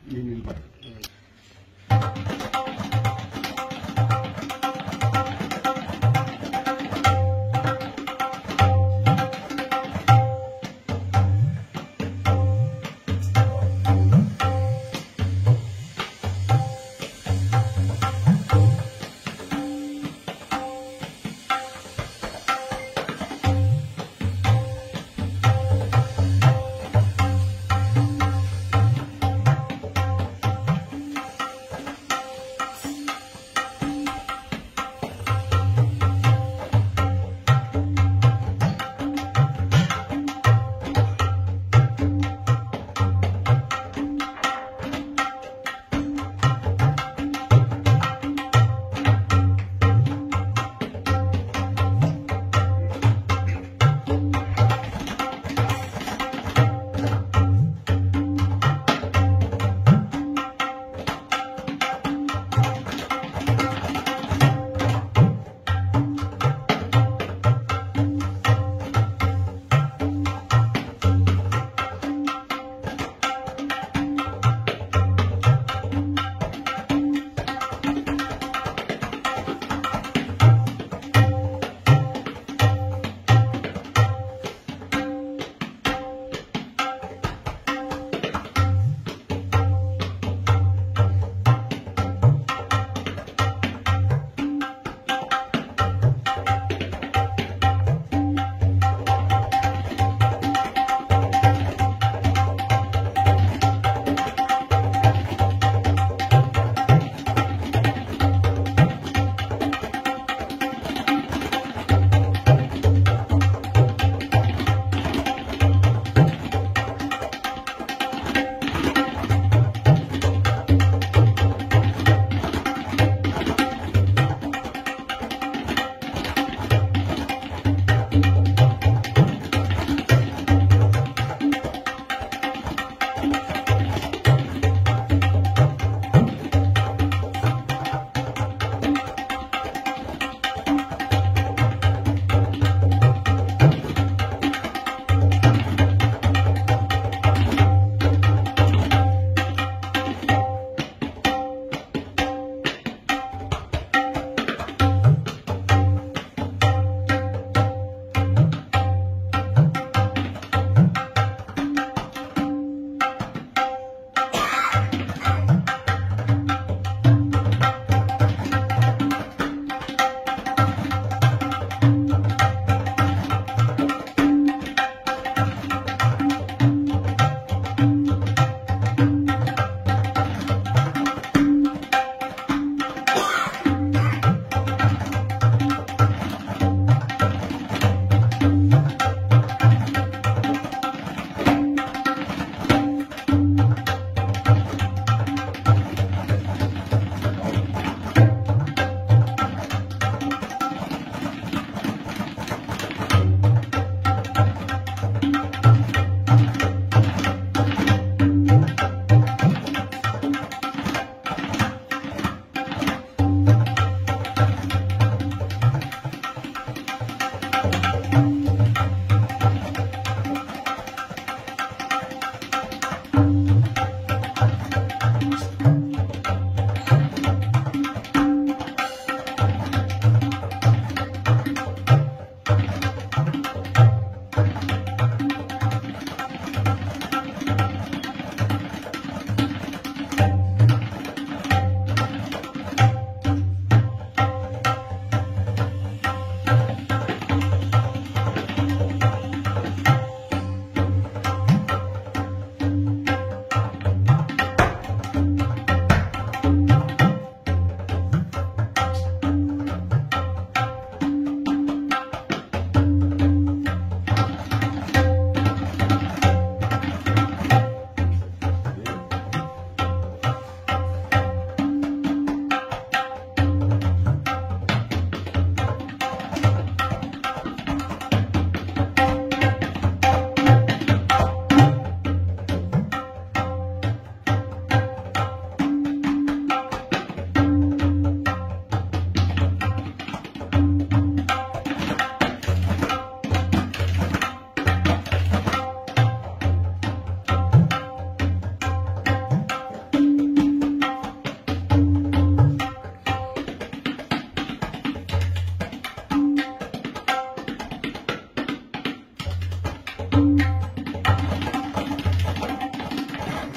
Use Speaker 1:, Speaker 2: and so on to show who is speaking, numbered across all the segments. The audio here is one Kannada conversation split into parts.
Speaker 1: ನೀನು ಇಲ್ಬಾರ್ದು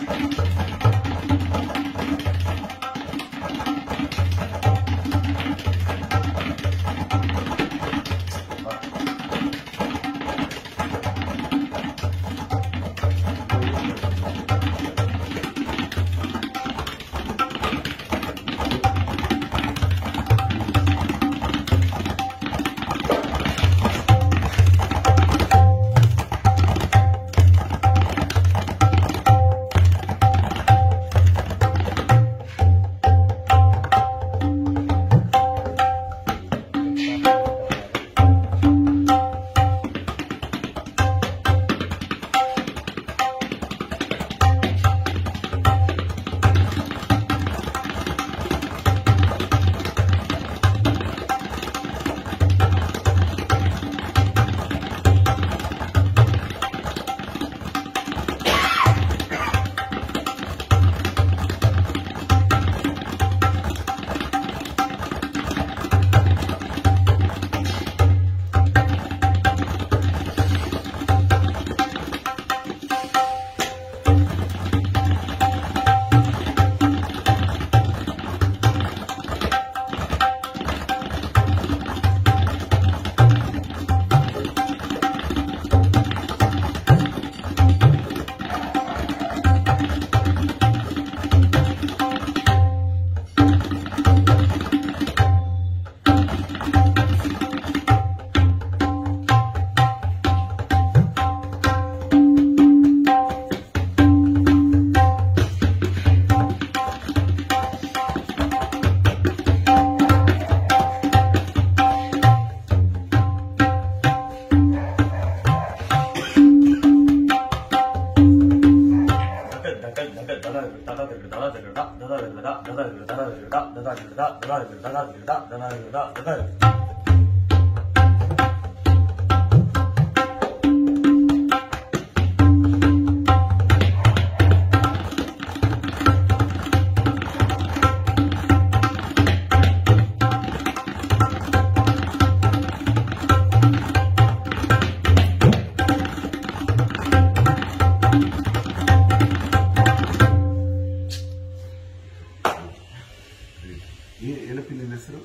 Speaker 1: ಏ- ಏನಪ್ಪ ನಿನ್ನ ಹೆಸರು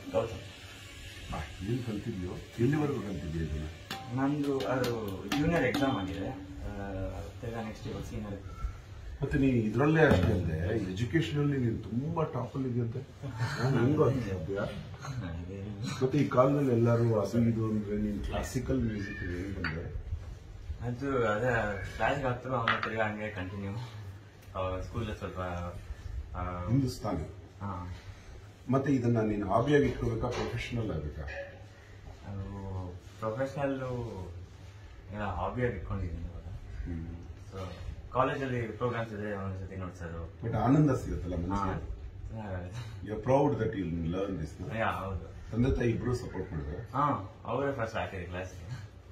Speaker 1: ಬಾ, ಎಲ್ಲಿ ಕಲ್ತಿದ್ಯೋ ಎಲ್ಲಿವರೆಗೂ ಕಲ್ತಿದ್ಯೋ ಇದನ್ನ
Speaker 2: ನಂದು ಅದು ಜೂನಿಯರ್ ಎಕ್ಸಾಮ್ ಆಗಿದೆ ತಿರ್ಗಾ ನೆಕ್ಸ್ಟ್ ಇವಾಗ ಸೀನಿಯರ್
Speaker 1: ಮತ್ತೆ ನೀ ಇದ್ರಲ್ಲೇ ಅಷ್ಟೇ ಅಲ್ಲದೆ ಎಜುಕೇಶನ್ ಅಲ್ಲಿ ನೀನು ತುಂಬಾ ಟಾಪ್ ಅಲ್ಲಿ ಇದೆಯಂತೆ ನಾನು ಹೆಂಗೋ ಸಾಧ್ಯ ಮತ್ತೆ ಈ ಕಾಲದಲ್ಲಿ ಎಲ್ಲರೂ ಅದು ಇದು ಅಂದ್ರೆ ನೀನು ಕ್ಲಾಸಿಕಲ್ ಮ್ಯೂಸಿಕ್ ಹೆಂಗ್ ಬಂದೆ
Speaker 2: ಅದು ಅದೇ ಕ್ಲಾಸ್ಗೆ ಹತ್ತಿರ ಆಮೇಲೆ ತಿರ್ಗಾ ಹಂಗೆ ಕಂಟಿನ್ಯೂ ಸ್ಕೂಲಲ್ಲಿ ಸ್ವಲ್ಪ ಆ,
Speaker 1: ಹಿಂದೂಸ್ತಾನಿ
Speaker 2: ಹಾ
Speaker 1: ಮತ್ತೆ ಇದನ್ನ ನೀನು ಹಾಬಿಯಾಗಿ ಇಟ್ಕೋಬೇಕಾ ಪ್ರೊಫೆಷನಲ್ ಆಗಬೇಕಾ
Speaker 2: ಅದು ಪ್ರೊಫೆಷ್ನಲ್ಲು ಹಾಬಿಯಾಗಿ ಇಟ್ಕೊಂಡಿದ್ದೀನಿ ಇವಾಗ ಸೊ ಕಾಲೇಜಲ್ಲಿ ಪ್ರೋಗ್ರಾಮ್ಸ್ ಇದೆ ಒಂದ್ಸತಿ ನೋಡ್ಸೋದು
Speaker 1: ಬಟ್ ಆನಂದ ಸಿಗುತ್ತಲ್ಲ
Speaker 2: ಹಾ
Speaker 1: ಮನಸ್ಸಿಗೆ
Speaker 2: ಚೆನ್ನಾಗಾಗುತ್ತೆ
Speaker 1: you proud that you learn this
Speaker 2: yeah ಹೌದು
Speaker 1: ತಂದೆ ತಾಯಿ ಇಬ್ರು ಸಪೋರ್ಟ್ ಮಾಡಿದ್ರೆ
Speaker 2: ಹಾ ಅವರೇ ಫಸ್ಟ್ ಹಾಕಿದೆ ಕ್ಲಾಸ್ಗೆ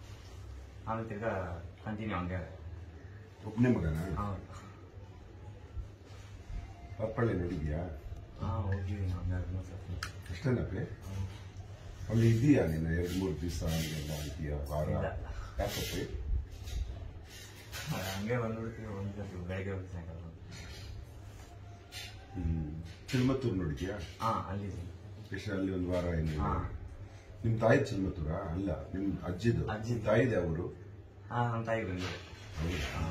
Speaker 2: ಆಮೇಲೆ ತಿರ್ಗಾ ಕಂಟಿನ್ಯೂ ಹಂಗೆ
Speaker 1: ಒಬ್ಬನೇ ಮಗನ
Speaker 2: ಹೌದು
Speaker 1: ಪಪ್ಪಳ್ಳಿ ನೋಡಿದ್ಯಾ
Speaker 2: ಹಾ ಹೋಗಿದ್ದೀನಿ ಹಂಗಾರೆ ಮೂರು ಸರ್ತಿ
Speaker 1: ಅಷ್ಟೇನಪ್ಪೆ ಅಲ್ಲಿ ಇದೆಯಾ ನಿನ್ನ ಎರಡು ಮೂರು ದಿವಸ ಹಂಗೆಲ್ಲ ಇದೆಯಾ ವಾರ
Speaker 2: ಇಲ್ಲ.
Speaker 1: ಯಾಕಪ್ಪೆ
Speaker 2: ಹಂಗೆ ಬಂದ್ಬಿಡ್ತೀವಿ ಒಂದು ಸರ್ತಿ ಬೆಳಗ್ಗೆ ಹೋಗಿ ಸಾಯಂಕಾಲ ಬಂದು.
Speaker 1: ಹ್ಮ್ ಚಿಲ್ಮತ್ತೂರು ನೋಡಿದ್ಯಾ
Speaker 2: ಹಾ ಅಲ್ಲಿದ್ದೀನಿ
Speaker 1: ಎಷ್ಟು ಅಲ್ಲಿ ಒಂದು ವಾರ ಏನು
Speaker 2: ಹಾ.
Speaker 1: ನಿಮ್ ತಾಯಿ ಚಿಲ್ಮತ್ತೂರಾ ಅಲ್ಲ ನಿಮ್ ಅಜ್ಜಿದು
Speaker 2: ಅಜ್ಜಿದು.
Speaker 1: ತಾಯಿದೆ ಅವರು
Speaker 2: ಹಾ ನಮ್ಮ ತಾಯಿ ಬಂದಿದೆ
Speaker 1: ಹೌದಾ?